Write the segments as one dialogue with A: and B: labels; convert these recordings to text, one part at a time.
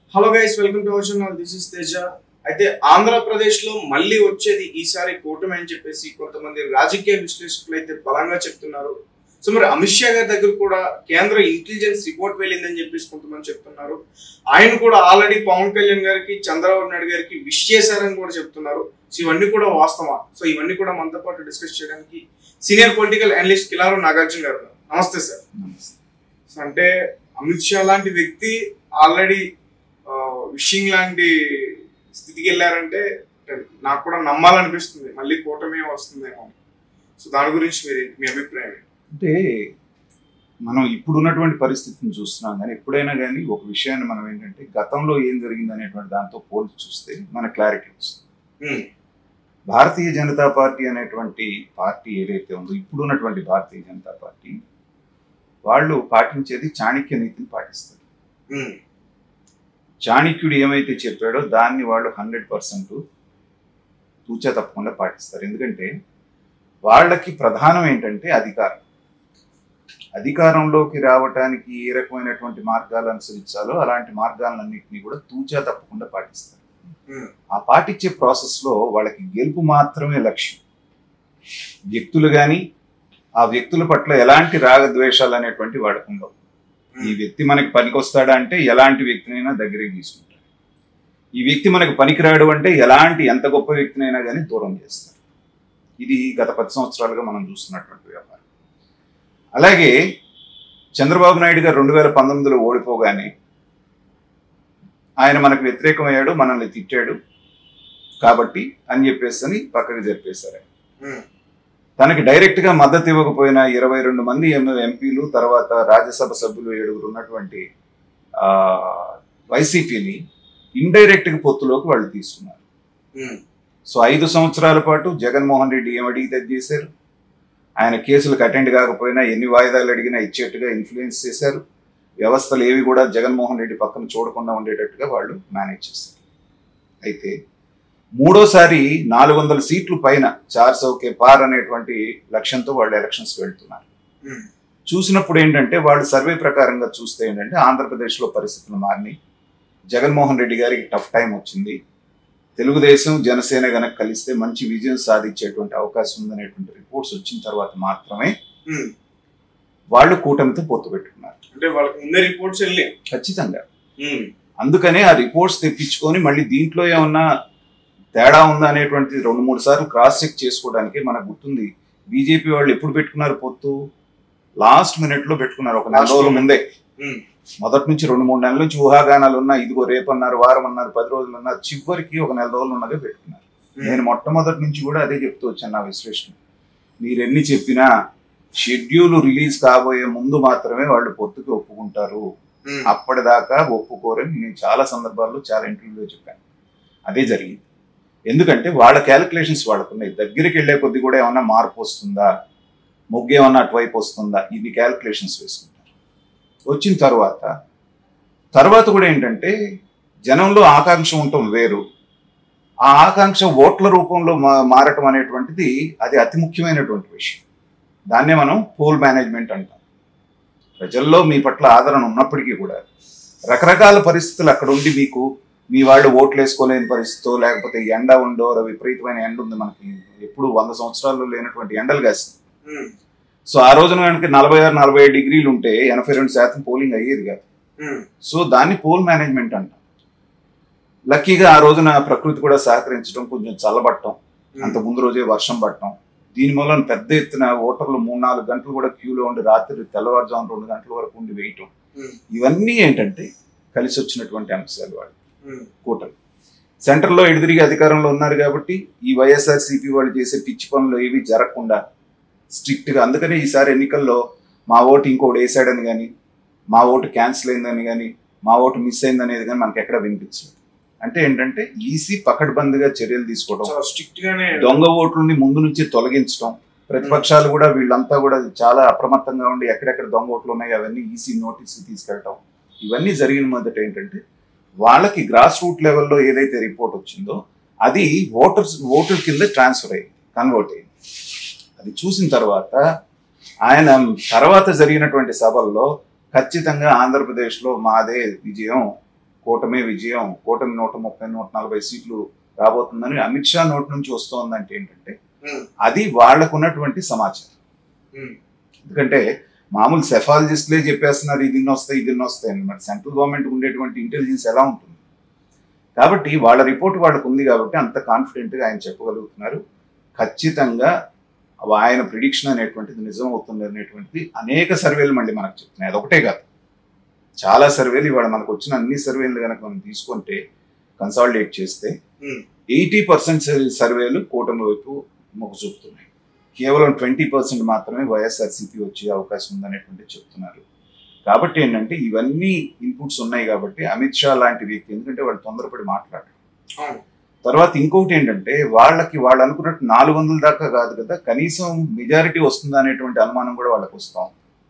A: Hello guys welcome to our channel this is Teja అయితే ఆంధ్రప్రదేశ్ లో మళ్ళీ వచ్చేది ఈసారి కూటమి అని చెప్పేసి కొంతమంది రాజకీయ విశ్లేషకులు అయితే బలంగా చెప్తున్నారు సో మరి అమిత్ షా గారి దగ్గర కూడా కేంద్ర ఇంటెలిజెన్స్ రిపోర్ట్ వెళ్ళిందని చెప్పేసి కొంతమంది చెప్తున్నారు ఆయన కూడా ఆల్రెడీ పవన్ కళ్యాణ్ గారికి చంద్రబాబు నాయుడు గారికి విష్ చేశారని కూడా చెప్తున్నారు సో ఇవన్నీ కూడా వాస్తవా సో ఇవన్నీ కూడా మనతో పాటు డిస్కస్ చేయడానికి senior political analyst Kilaru Nagarjuna garu నమస్తే సార్ సో అంటే అమిత్ షా లాంటి వ్యక్తి ఆల్రెడీ విషింగ్ లాంటి స్థితికి వెళ్ళారంటే అంటే నాకు కూడా నమ్మాలనిపిస్తుంది మళ్ళీ కూటమి వస్తుందేమో సో దాని గురించి మీరు మీ అభిప్రాయం ఏంటి?
B: అంటే మనం ఇప్పుడు ఉన్నటువంటి పరిస్థితిని చూస్తున్నాం కానీ ఎప్పుడైనా కానీ ఒక విషయాన్ని మనం ఏంటంటే గతంలో ఏం జరిగింది అనేటువంటి దాంతో పోల్చి చూస్తే మన క్లారిటీ వస్తుంది
A: ఉమ్,
B: భారతీయ జనతా పార్టీ అనేటువంటి పార్టీ ఏదైతే ఉందో ఇప్పుడు ఉన్నటువంటి భారతీయ జనతా పార్టీ వాళ్ళు పాటించేది చాణక్య నీతిని పాటిస్తారు
A: ఉమ్,
B: చాణక్యుడు ఏమైతే చెప్పాడో దాన్ని వాళ్ళు హండ్రెడ్ పర్సెంట్ తూచా తప్పకుండా పాటిస్తారు ఎందుకంటే వాళ్ళకి ప్రధానం ఏంటంటే అధికారం అధికారంలోకి రావటానికి ఏ రకమైనటువంటి మార్గాలు అనుసరించాలో అలాంటి మార్గాలన్నింటినీ కూడా తూచా తప్పకుండా పాటిస్తారు
A: ఉమ్,
B: ఆ పాటించే ప్రాసెస్లో వాళ్ళకి గెలుపు మాత్రమే లక్ష్యం వ్యక్తులు కానీ ఆ వ్యక్తుల పట్ల ఎలాంటి రాగద్వేషాలు అనేటువంటి వాళ్ళకు ఉండవు ఈ వ్యక్తి మనకి పనికొస్తాడా అంటే ఎలాంటి వ్యక్తినైనా దగ్గరికి తీసుకుంటారు ఈ వ్యక్తి మనకి పనికిరాడు అంటే ఎలాంటి ఎంత గొప్ప వ్యక్తినైనా కానీ దూరం చేస్తారు ఇది గత పది సంవత్సరాలుగా మనం చూస్తున్నటువంటి వ్యవహారం అలాగే చంద్రబాబు నాయుడు గారు రెండు వేల పంతొమ్మిదిలో ఓడిపోగానే ఆయన మనకు వ్యతిరేకమయ్యాడు మనల్ని తిట్టాడు కాబట్టి అని చెప్పేసి అని పక్కకి జరిపేశారు ఆయన.
A: ఉమ్,
B: తనకి డైరెక్ట్ గా మద్దతు ఇవ్వకపోయిన ఇరవై రెండు మంది ఎం- ఎంపీలు తర్వాత రాజ్యసభ సభ్యులు ఏడుగురు ఉన్నటువంటి ఆ, వైసీపీని ఇండైరెక్ట్ గా పొత్తులోకి వాళ్ళు తీసుకున్నారు
A: ఉమ్,
B: సో ఐదు సంవత్సరాల పాటు జగన్మోహన్ రెడ్డి ఏమడిగితే అది చేశారు ఆయన కేసులకు అటెండ్ కాకపోయినా ఎన్ని వాయిదాలు అడిగినా ఇచ్చేట్టుగా ఇన్ఫ్లుయెన్స్ చేశారు వ్యవస్థలు ఏవి కూడా జగన్మోహన్ రెడ్డి పక్కన చూడకుండా ఉండేటట్టుగా వాళ్ళు మేనేజ్ చేశారు అయితే మూడోసారి నాలుగు వందల సీట్లు పైన చార్ సౌకే పార్ అనేటువంటి లక్ష్యంతో వాళ్ళు ఎలక్షన్స్కి వెళ్తున్నారు
A: ఉమ్,
B: చూసినప్పుడు ఏంటంటే వాళ్ళు సర్వే ప్రకారంగా చూస్తే ఏంటంటే ఆంధ్రప్రదేశ్లో పరిస్థితులు మారినాయి జగన్మోహన్ రెడ్డి గారికి టఫ్ టైం వచ్చింది తెలుగుదేశం జనసేన గనక కలిస్తే మంచి విజయం సాధించేటువంటి అవకాశం ఉందనేటువంటి రిపోర్ట్స్ వచ్చిన తర్వాత మాత్రమే
A: ఉమ్.
B: వాళ్ళు కూటమితో పొత్తు పెట్టుకున్నారు
A: అంటే వాళ్ళకి ముందే రిపోర్ట్స్ వెళ్ళి
B: ఖచ్చితంగా
A: ఉమ్,
B: అందుకనే ఆ రిపోర్ట్స్ తెప్పించుకొని మళ్ళీ దీంట్లో ఏమన్నా తేడా ఉందా అనేటువంటిది రెండు మూడు సార్లు క్రాస్ చెక్ చేసుకోవడానికి మనకు గుర్తుంది బీజేపీ వాళ్ళు ఎప్పుడు పెట్టుకున్నారు పొత్తు లాస్ట్ మినిట్ లో పెట్టుకున్నారు ఒక నెల
A: Last
B: రోజుల
A: moment.
B: ముందే
A: ఉమ్,
B: మొదటి నుంచి రెండు మూడు నెలల నుంచి ఊహాగానాలు ఉన్నా ఇదిగో రేపు అన్నారు వారం అన్నారు పది రోజులు అన్నారు చివరికి ఒక నెల రోజులు ఉన్నదే పెట్టుకున్నారు నేను మొట్టమొదటి నుంచి కూడా అదే చెప్తూ వచ్చాను నా విశ్లేషణ మీరు ఎన్ని చెప్పినా షెడ్యూల్ రిలీజ్ కాబోయే ముందు మాత్రమే వాళ్ళు పొత్తుకి ఒప్పుకుంటారు
A: ఉమ్,
B: అప్పటిదాకా ఒప్పుకోరని నేను చాలా సందర్భాల్లో చాలా ఇంటర్వ్యూలో చెప్పాను అదే జరిగింది ఎందుకంటే వాళ్ళ క్యాలిక్యులేషన్స్ వాళ్ళకున్నాయి దగ్గరికి వెళ్ళే కొద్ది కూడా ఏమన్నా మార్పు వస్తుందా మొగ్గు ఏమన్నా అటువైపు వస్తుందా ఇన్ని క్యాలిక్యులేషన్స్ వేసుకుంటారు వచ్చిన తర్వాత తర్వాత కూడా ఏంటంటే జనంలో ఆకాంక్ష ఉండటం వేరు ఆ ఆకాంక్ష ఓట్ల రూపంలో మా- మారటం అనేటువంటిది అది అతి ముఖ్యమైనటువంటి విషయం దాన్నే మనం పోల్ మేనేజ్మెంట్ అంటాం ప్రజల్లో మీ పట్ల ఆదరణ ఉన్నప్పటికీ కూడా రకరకాల పరిస్థితులు అక్కడ ఉండి మీకు మీ వాళ్ళు ఓట్లు వేసుకోలేని పరిస్థితో లేకపోతే ఎండ ఉండో ర- విపరీతమైన ఎండ ఉంది మనకి ఎప్పుడు వంద సంవత్సరాల్లో లేనటువంటి ఎండలు కాస్తుంది
A: ఉమ్,
B: సో ఆ రోజున కనుక నలభై ఆరు నలభై ఐదు డిగ్రీలు ఉంటే ఎనభై రెండు శాతం పోలింగ్ అయ్యేది కాదు
A: ఉమ్,
B: సో దాన్ని పోల్ మేనేజ్మెంట్ అంటాం లక్కీగా ఆ రోజున ప్రకృతి కూడా సహకరించడం కొంచెం చల్లబట్టడం అంత ముందు రోజే వర్షం పడటం దీని మూలన పెద్ద ఎత్తున ఓటర్లు మూడు నాలుగు గంటలు కూడా క్యూలో ఉండి రాత్రి తెల్లవారుజాము రెండు గంటల వరకు ఉండి వేయటం
A: ఉమ్,
B: ఇవన్నీ ఏంటంటే కలిసి వచ్చినటువంటి అంశాలు వాళ్ళు
A: ఉమ్,
B: కూటమి సెంటర్లో ఎదురుగా అధికారంలో ఉన్నారు కాబట్టి ఈ వైఎస్ఆర్ సిపి వాళ్ళు చేసే పిచ్చి పనులు ఏవి జరగకుండా స్ట్రిక్ట్ గా అందుకనే ఈసారి ఎన్నికల్లో మా ఓటు ఇంకోటి వేసాడని కానీ మా ఓటు క్యాన్సిల్ అయిందని కానీ మా ఓటు మిస్ అయిందనేది కానీ మనకి ఎక్కడ వినిపించలేదు అంటే ఏంటంటే ఈసీ పకడ్బందీగా చర్యలు తీసుకోవడం
A: చాలా స్ట్రిక్ట్ గానే
B: దొంగ ఓట్లని ముందు నుంచి తొలగించడం ప్రతిపక్షాలు కూడా వీళ్ళంతా కూడా చాలా అప్రమత్తంగా ఉండి ఎక్కడెక్కడ దొంగ ఓట్లు ఉన్నాయి అవన్నీ ఈసీ నోటీస్కి తీసుకెళ్ళటం ఇవన్నీ జరిగిన మొదట ఏంటంటే వాళ్ళకి గ్రాస్ రూట్ లెవెల్లో ఏదైతే రిపోర్ట్ వచ్చిందో అది ఓటర్స్ ఓటర్ కింద ట్రాన్స్ఫర్ అయ్యింది కన్వర్ట్ అయ్యింది అది చూసిన తర్వాత ఆయన తర్వాత జరిగినటువంటి సభల్లో ఖచ్చితంగా ఆంధ్రప్రదేశ్లో మాదే విజయం కూటమి విజయం కూటమి నూట ముప్పై నూట నలభై సీట్లు రాబోతుందని అమిత్ షా నోటి నుంచి వస్తోందంటే ఏంటంటే
A: ఉమ్,
B: అది వాళ్ళకు ఉన్నటువంటి సమాచారం
A: ఉమ్,
B: ఎందుకంటే మామూలు సెఫాలజిస్ట్లే చెప్పేస్తున్నారు ఇది ఇన్ని వస్తాయి ఇది ఇన్ని వస్తాయి అని మరి సెంట్రల్ గవర్నమెంట్ ఉండేటువంటి ఇంటెలిజెన్స్ ఎలా ఉంటుంది కాబట్టి వాళ్ళ రిపోర్ట్ వాళ్ళకు ఉంది కాబట్టి అంత కాన్ఫిడెంట్గా ఆయన చెప్పగలుగుతున్నారు ఖచ్చితంగా ఆయన ప్రిడిక్షన్ అనేటువంటిది నిజం అవుతుంది అనేటువంటిది అనేక సర్వేలు మళ్ళీ మనకు చెప్తున్నాయి అదొకటే కాదు చాలా సర్వేలు ఇవాళ మనకు వచ్చిన అన్ని సర్వేలు కనుక మనం తీసుకుంటే కన్సాలిడేట్ చేస్తే
A: ఉమ్,
B: ఎయిటీ పర్సెంట్ సర్వేలు కూటమి వైపు మొగ్గు చూపుతున్నాయి కేవలం ట్వంటీ పర్సెంట్ మాత్రమే వైఎస్ఆర్సీపీ వచ్చే అవకాశం ఉందనేటువంటి చెప్తున్నారు కాబట్టి ఏంటంటే ఇవన్నీ ఇన్పుట్స్ ఉన్నాయి కాబట్టి అమిత్ షా లాంటి వ్యక్తి ఎందుకంటే వాళ్ళు తొందరపడి మాట్లాడారు
A: అవును
B: తర్వాత ఇంకొకటి ఏంటంటే వాళ్ళకి వాళ్ళు అనుకున్నట్టు నాలుగు వందల దాకా కాదు కదా కనీసం మెజారిటీ వస్తుందా అనేటువంటి అనుమానం కూడా వాళ్ళకి వస్తాం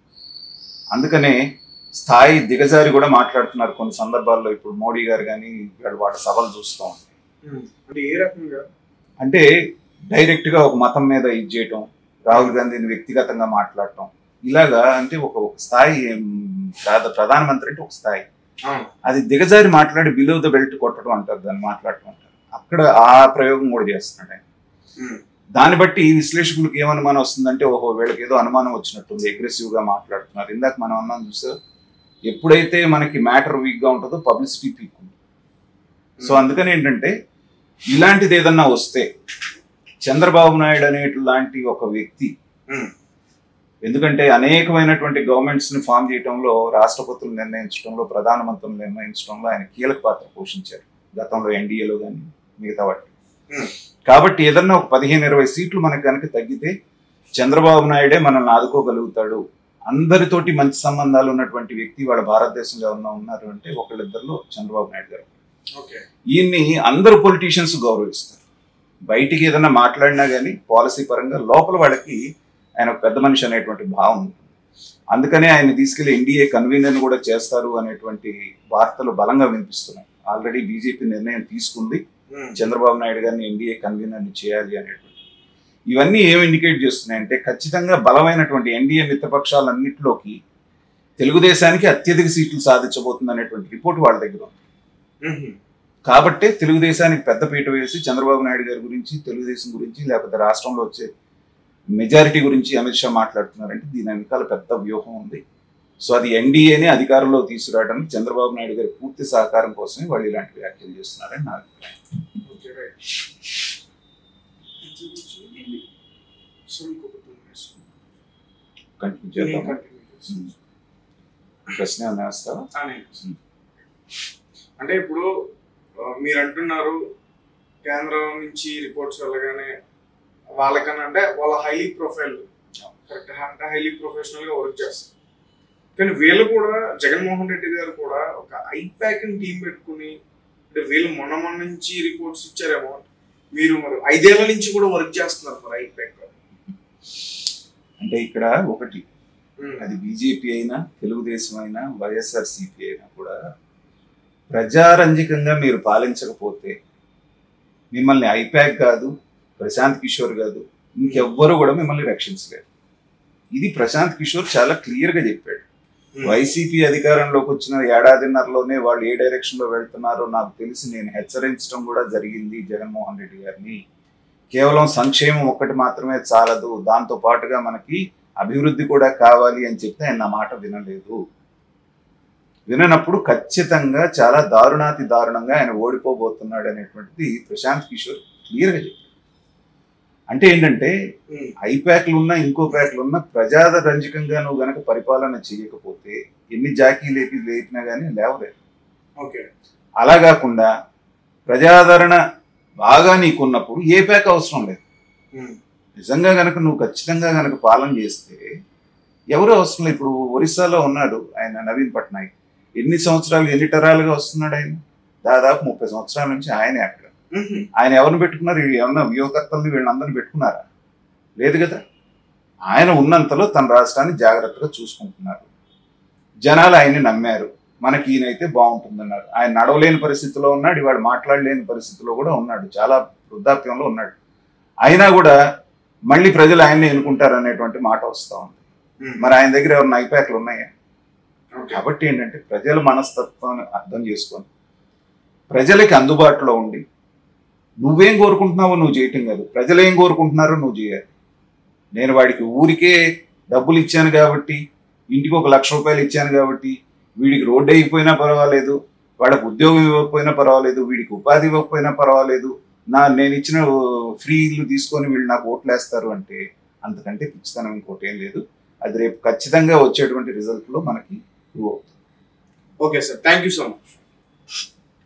B: అందుకనే స్థాయి దిగజారి కూడా మాట్లాడుతున్నారు కొన్ని సందర్భాల్లో ఇప్పుడు మోడీ గారు కానీ వాళ్ళు వాళ్ళ సభలు చూస్తూ ఉంటాయి
A: ఉమ్, అంటే ఏ రకంగా
B: అంటే డైరెక్ట్ గా ఒక మతం మీద ఇది చేయటం రాహుల్ గాంధీని వ్యక్తిగతంగా మాట్లాడటం ఇలాగా అంటే ఒక ఒక స్థాయి ఏం, ప్రధ- ప్రధానమంత్రి అంటే ఒక స్థాయి
A: అవును
B: అది దిగజారి మాట్లాడి బిలో ద బెల్ట్ కొట్టడం అంటారు దాన్ని మాట్లాడటం అంటారు అక్కడ ఆ ప్రయోగం కూడా చేస్తున్నాడు ఆయన
A: ఉమ్,
B: దాన్ని బట్టి ఈ విశ్లేషకులకు ఏమనుమానం వస్తుందంటే ఓహో వీళ్ళకి ఏదో అనుమానం వచ్చినట్టుంది అగ్రెసివ్ గా మాట్లాడుతున్నారు ఇందాక మనం అన్నాం చూసా ఎప్పుడైతే మనకి మ్యాటర్ వీక్ గా ఉంటుందో పబ్లిసిటీ పీక్ ఉంటుంది సో అందుకని ఏంటంటే ఇలాంటిది ఏదన్నా వస్తే చంద్రబాబు నాయుడు అనేలాంటి ఒక వ్యక్తి
A: ఉమ్,
B: ఎందుకంటే అనేకమైనటువంటి గవర్నమెంట్స్ ని ఫామ్ చేయడంలో రాష్ట్రపతులు నిర్ణయించడంలో ప్రధానమంత్రులు నిర్ణయించడంలో ఆయన కీలక పాత్ర పోషించారు గతంలో ఎన్డీఏలో కానీ మిగతా వాటి
A: ఉమ్,
B: కాబట్టి ఏదన్నా ఒక పదిహేను ఇరవై సీట్లు మనకు కనుక తగ్గితే చంద్రబాబు నాయుడే మనల్ని ఆదుకోగలుగుతాడు అందరితోటి మంచి సంబంధాలు ఉన్నటువంటి వ్యక్తి వాళ్ళ భారతదేశంలో ఎవరన్నా ఉన్నారు అంటే ఒకళ్ళిద్దరిలో చంద్రబాబు నాయుడు గారు
A: ఓకే
B: ఈయన్ని అందరు పొలిటీషియన్స్ గౌరవిస్తారు బయటికి ఏదైనా మాట్లాడినా కానీ పాలసీ పరంగా లోపల వాళ్ళకి ఆయన ఒక పెద్ద మనిషి అనేటువంటి భావం ఉంటుంది అందుకనే ఆయన తీసుకెళ్లి ఎన్డీఏ కన్వీనర్ కూడా చేస్తారు అనేటువంటి వార్తలు బలంగా వినిపిస్తున్నాయి ఆల్రెడీ బీజేపీ నిర్ణయం తీసుకుంది
A: ఉమ్,
B: చంద్రబాబు నాయుడు గారిని ఎన్డీఏ కన్వీనర్ని చేయాలి అనేటువంటి ఇవన్నీ ఏం ఇండికేట్ చేస్తున్నాయంటే ఖచ్చితంగా బలమైనటువంటి ఎన్డీఏ మిత్రపక్షాలన్నింటిలోకి తెలుగుదేశానికి అత్యధిక సీట్లు సాధించబోతుంది అనేటువంటి రిపోర్ట్ వాళ్ళ దగ్గర ఉంది
A: ఉమ్,
B: కాబట్టే తెలుగుదేశానికి పెద్దపీట వేసి చంద్రబాబు నాయుడు గారి గురించి తెలుగుదేశం గురించి లేకపోతే రాష్ట్రంలో వచ్చే మెజారిటీ గురించి అమిత్ షా మాట్లాడుతున్నారంటే దీని వెనకాల పెద్ద వ్యూహం ఉంది సో అది ఎన్డీఏని అధికారంలో తీసుకురావడానికి చంద్రబాబు నాయుడు గారి పూర్తి సహకారం కోసమే వాళ్ళు ఇలాంటి వ్యాఖ్యలు చేస్తున్నారని నా అభిప్రాయం
A: ఓకే రైట్ సో ఇంకొక టూ మినిట్స్
B: కంటిన్యూ చేద్దాం
A: కంటిన్యూ చేస్తాను
B: ప్రశ్న ఏమైనా వేస్తావా
A: ఆ, నేను చేస్తాను. అంటే ఇప్పుడు ఆ, మీరు అంటున్నారు కేంద్రం నుంచి రిపోర్ట్స్ వెళ్ళగానే వాళ్ళకన్నా అంటే వాళ్ళ హైలీ ప్రొఫైల్ కరెక్ట్ అంటే హైలీ ప్రొఫెషనల్ గా వర్క్ చేస్తారు కానీ వీళ్ళు కూడా జగన్మోహన్ రెడ్డి గారు కూడా ఒక ఐపాక్ టీం పెట్టుకుని అంటే వీళ్ళు మొన్న మొన్న నుంచి రిపోర్ట్స్ ఇచ్చారేమో మీరు మరి ఐదేళ్ల నుంచి కూడా వర్క్ చేస్తున్నారు మరి ఐపాక్
B: అంటే ఇక్కడ ఒకటి అది బీజేపీ అయినా తెలుగుదేశం అయినా వైఎస్ఆర్ సిపి అయినా కూడా ప్రజారంజకంగా మీరు పాలించకపోతే మిమ్మల్ని ఐపాక్ కాదు ప్రశాంత్ కిషోర్ కాదు ఇంకెవ్వరు కూడా మిమ్మల్ని రక్షించలేరు ఇది ప్రశాంత్ కిషోర్ చాలా క్లియర్ గా చెప్పాడు వైసీపీ అధికారంలోకి వచ్చిన ఏడాదిన్నరలోనే వాళ్ళు ఏ డైరెక్షన్ లో వెళ్తున్నారో నాకు తెలిసి నేను హెచ్చరించడం కూడా జరిగింది జగన్మోహన్ రెడ్డి గారిని కేవలం సంక్షేమం ఒక్కటి మాత్రమే చాలదు దాంతో పాటుగా మనకి అభివృద్ధి కూడా కావాలి అని చెప్తే ఆయన నా మాట వినలేదు విననప్పుడు ఖచ్చితంగా చాలా దారుణాతి దారుణంగా ఆయన ఓడిపోబోతున్నాడు అనేటువంటిది ప్రశాంత్ కిషోర్ క్లియర్గా చెప్పాడు అంటే ఏంటంటే ఐప్యాక్లు ఉన్నా ఇంకో ప్యాక్లు ఉన్నా ప్రజారంజకంగా నువ్వు గనక పరిపాలన చేయకపోతే ఎన్ని జాకీ లేపి లేపినా కానీ లేవలేదు
A: ఓకే
B: అలా కాకుండా ప్రజాదరణ బాగా నీకున్నప్పుడు ఏ ప్యాక్ అవసరం లేదు నిజంగా గనక నువ్వు ఖచ్చితంగా గనక పాలన చేస్తే ఎవరు అవసరం లేదు ఇప్పుడు ఒరిస్సాలో ఉన్నాడు ఆయన నవీన్ పట్నాయక్ ఎన్ని సంవత్సరాలు ఎన్ని తరాలుగా వస్తున్నాడు ఆయన దాదాపు ముప్పై సంవత్సరాల నుంచి ఆయనే అక్కడ ఆయన ఎవరిని పెట్టుకున్నారు ఏమన్నా వ్యూహకర్తల్ని వీళ్ళందరినీ పెట్టుకున్నారా లేదు కదా ఆయన ఉన్నంతలో తన రాష్ట్రాన్ని జాగ్రత్తగా చూసుకుంటున్నారు జనాలు ఆయన్ని నమ్మారు మనకి ఈయనైతే బాగుంటుందన్నారు ఆయన నడవలేని పరిస్థితిలో ఉన్నాడు ఇవాడు మాట్లాడలేని పరిస్థితిలో కూడా ఉన్నాడు చాలా వృద్ధాప్యంలో ఉన్నాడు అయినా కూడా మళ్ళీ ప్రజలు ఆయన్ని ఎన్నుకుంటారు అనేటువంటి మాట వస్తూ ఉంది మరి ఆయన దగ్గర ఎవరిన ఐపాక్లు ఉన్నాయా కాబట్టి ఏంటంటే ప్రజల మనస్తత్వాన్ని అర్థం చేసుకొని ప్రజలకి అందుబాటులో ఉండి నువ్వేం కోరుకుంటున్నావో నువ్వు చేయటం కాదు ప్రజలు ఏం కోరుకుంటున్నారో నువ్వు చేయాలి నేను వాడికి ఊరికే డబ్బులు ఇచ్చాను కాబట్టి ఇంటికి ఒక లక్ష రూపాయలు ఇచ్చాను కాబట్టి వీడికి రోడ్డు అయిపోయినా పర్వాలేదు వాళ్ళకి ఉద్యోగం ఇవ్వకపోయినా పర్వాలేదు వీడికి ఉపాధి ఇవ్వకపోయినా పర్వాలేదు నా నేను ఇచ్చిన ఫ్రీ ఇల్లు తీసుకొని వీళ్ళు నాకు ఓట్లు వేస్తారు అంటే అంతకంటే పిచ్చితనం ఇంకోటి ఏం లేదు అది రేపు ఖచ్చితంగా వచ్చేటువంటి రిజల్ట్లో మనకి ప్రూవ్ అవుతుంది
A: okay sir thank you so much